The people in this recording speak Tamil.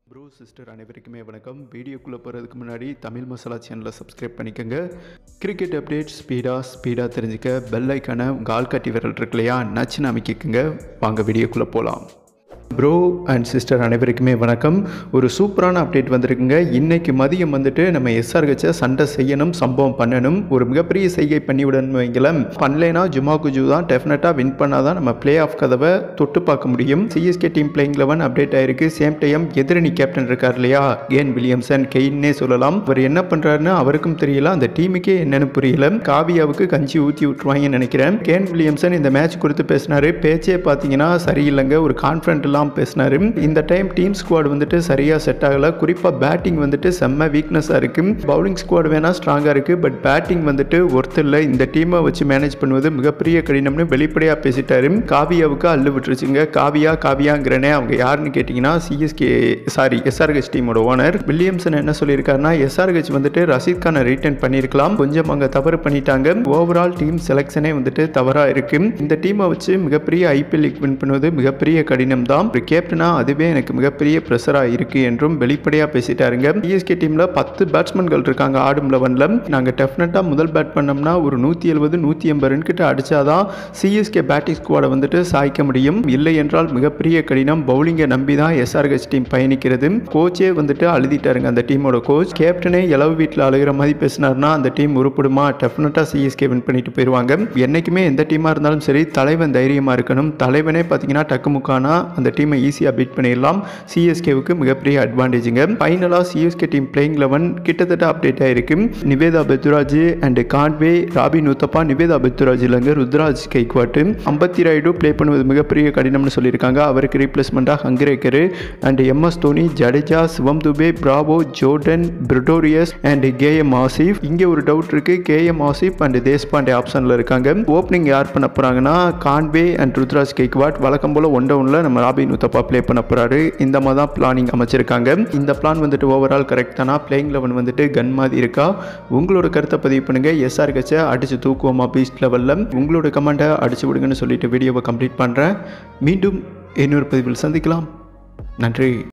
ப்ரோ சிஸ்டர் அனைவருக்குமே வணக்கம் வீடியோக்குள்ளே போகிறதுக்கு முன்னாடி தமிழ் மசாலா சேனலை சப்ஸ்கிரைப் பண்ணிக்கோங்க கிரிக்கெட் அப்டேட் ஸ்பீடாக ஸ்பீடாக தெரிஞ்சுக்க பெல் ஐக்கான உங்கள் ஆள்காட்டி விரல் இருக்கு இல்லையா நச்சுன்னு அமைக்கிக்குங்க வாங்க வீடியோக்குள்ளே போகலாம் ப்ரோ அண்ட் சிஸ்டர் அனைவருக்குமே வணக்கம் ஒரு சூப்பரான அப்டேட் வந்திருக்குங்க இன்னைக்கு மதியம் வந்துட்டு நம்ம எஸ்ஆர்ஹெச்சை சண்டை செய்யணும் சம்பவம் பண்ணணும் ஒரு மிகப்பெரிய செய்கை பண்ணி விடணும் வைங்களேன் பண்ணலைன்னா ஜுமா குஜு தான் டெஃபினட்டாக வின் பண்ணால் தான் நம்ம பிளே ஆஃப் கதவை தொட்டு பார்க்க முடியும் CSK team playing eleven update ஆயிருக்கு சேம் டைம் எதிரணி கேப்டன் இருக்கார் இல்லையா கேன் வில்லியம்சன் கெயின்னே சொல்லலாம் அவர் என்ன பண்ணுறாருன்னு அவருக்கும் தெரியல அந்த டீமுக்கே என்னன்னு புரியல காவியாவுக்கு கஞ்சி ஊற்றி விட்டுருவாங்கன்னு நினைக்கிறேன் கேன் வில்லியம்சன் இந்த மேட்ச் குறித்து பேசினாரு பேச்சே பார்த்தீங்கன்னா சரியில்லைங்க ஒரு கான்ஃபிடென்ட் எல்லாம் பேசினாரு இந்த டைம் டீம் ஸ்குவாட் வந்துட்டு சரியாக செட் ஆகல குறிப்பாக பேட்டிங் வந்துட்டு செம்ம வீக்னஸாக இருக்கு பவுலிங் ஸ்குவாட் வேணா ஸ்ட்ராங்காக இருக்கு பட் பேட்டிங் வந்துட்டு ஒருத்தர் இல்லை இந்த டீமை வச்சு மேனேஜ் பண்ணுவது மிகப்பெரிய கடினம்னு வெளிப்படையாக பேசிட்டாரு காவியாவுக்கு அள்ளு விட்டுருச்சுங்க காவியா காவியாங்கிறனே அவங்க யாருன்னு கேட்டிங்கன்னா சிஎஸ்கே சாரி எஸ்ஆர்ஹெச் டீமோட ஓனர் வில்லியம்சன் என்ன சொல்லியிருக்காருன்னா எஸ்ஆர்ஹெச் வந்துட்டு ரஷீத் கானை ரீட்டைன் பண்ணியிருக்கலாம் கொஞ்சம் அங்கே தவறு பண்ணிட்டாங்க ஓவரால் டீம் செலெக்ஷனே வந்துட்டு தவறாக இருக்கு இந்த டீமை வச்சு மிகப்பெரிய ஐபிஎல் லீக் வின் பண்ணுவது மிகப்பெரிய கடினம் தான் ஒரு கேப்டனா அதுவே எனக்கு மிகப்பெரிய ப்ரெஷராக இருக்கு என்றும் வெளிப்படையாக பேசிட்டாருங்க சிஎஸ்கே டீமில் பத்து பேட்ஸ்மேன்கள் இருக்காங்க ஆடும் லெவனில் நாங்கள் டெஃபினட்டாக முதல் பேட் பண்ணோம்னா ஒரு நூற்றி எழுபது நூற்றி எண்பது ரன் கிட்ட அடிச்சாதான் சிஎஸ்கே பேட்டிங் ஸ்குவாடை வந்துட்டு சாய்க்க முடியும் இல்லை என்றால் மிகப்பெரிய கடினம் பவுலிங்கை நம்பி தான் எஸ்ஆர்ஹெச் டீம் பயணிக்கிறது கோச்சே வந்துட்டு அழுதிட்டாருங்க அந்த டீமோட கோச் கேப்டனே இளவு வீட்டில் அழுகிற மாதிரி பேசினார்னா அந்த டீம் உருப்படுமா டெஃபினட்டாக சிஎஸ்கே வின் பண்ணிட்டு போயிடுவாங்க என்றைக்குமே எந்த டீமாக இருந்தாலும் சரி தலைவன் தைரியமாக இருக்கணும் தலைவனே பார்த்தீங்கன்னா டக்கு முக்கானா அந்த டீமை ஈஸியாக பீட் பண்ணிடலாம் சிஎஸ்கேவுக்கு மிகப்பெரிய அட்வான்டேஜுங்க ஃபைனலாக சிஎஸ்கே டீம் பிளேயிங் லெவன் கிட்டத்தட்ட அப்டேட் ஆயிருக்கு Nivetha Pethuraj and Conway Robin Uthappa Nivetha Pethuraj இல்லைங்க ருத்ராஜ் கைக்வாட்டு அம்பத்தி ராயுடு ப்ளே பண்ணுவது மிகப்பெரிய கடினம்னு சொல்லியிருக்காங்க அவருக்கு ரீப்ளேஸ்மெண்ட்டாக Hangargekar and MS Dhoni Jadeja Shivam Dube Bravo Jordan Pretorius and KM Asif இங்கே ஒரு டவுட் இருக்கு கேஎம் ஆசிஃப் அண்ட் தேஷ்பாண்டே ஆப்ஷனில் இருக்காங்க ஓப்பனிங் யார் பண்ண போகிறாங்கன்னா கான்வே அண்ட் ருத்ராஜ் கெய்க்வாட் வழக்கம் போல் ஒன் டவுனில் நம்ம ராபின் உத்தப்பா ப்ளே பண்ண போகிறாரு இந்த மாதிரி தான் பிளானிங் அமைச்சிருக்காங்க இந்த பிளான் வந்துட்டு ஓவரால் கரெக்ட் தானா பிளேயிங் லெவன் வந்துட்டு கன் மாதிரி இருக்கா உங்களோட கருத்தை பதிவு பண்ணுங்க எஸ்ஆர் கட்சை அடிச்சு தூக்குவோமா பீஸ்ட் லெவலில் உங்களோட கமெண்ட்டை அடிச்சு விடுங்கன்னு சொல்லிட்டு வீடியோவை கம்ப்ளீட் பண்ணுறேன் மீண்டும் இன்னொரு பதிவில் சந்திக்கலாம் நன்றி